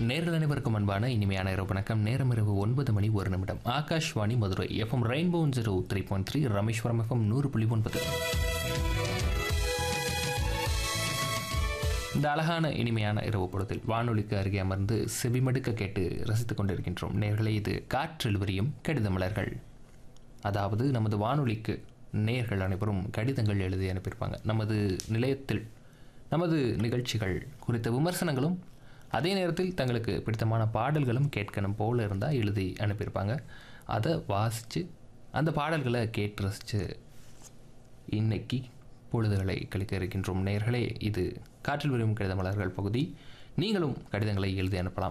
நேர்கள் அனைவருக்கும் அன்பான இனிமையான இரவு வணக்கம் நேரம் இரவு ஒன்பது மணி ஒரு நிமிடம் Akashvani Madurai FM rainbow zero three point three Rameswaram FM நூறு புள்ளி ஒன்பது இந்த அழகான இனிமையான இரவு பொழுதில் வானொலிக்கு அருகே அமர்ந்து செவிமடுக்க கேட்டு ரசித்துக் கொண்டிருக்கின்றோம் நேர்களே இது காற்றில் விரியும் கடிதமலர்கள் அதாவது நமது வானொலிக்கு நேர்கள் அனைவரும் கடிதங்கள் எழுதி அனுப்பியிருப்பாங்க நமது நிலையத்தில் நமது நிகழ்ச்சிகள் குறித்த விமர்சனங்களும் அதே நேரத்தில் தங்களுக்கு பிடித்தமான பாடல்களும் கேட்கணும் போல இருந்தால் எழுதி அனுப்பியிருப்பாங்க அதை வாசித்து அந்த பாடல்களை கேட்டு ரசித்து இன்னைக்கு பொழுதுகளை கழிக்க இருக்கின்றோம் நேர்களே இது காற்றில் விரும் கடித மலர்கள் பகுதி நீங்களும் கடிதங்களை எழுதி அனுப்பலாம்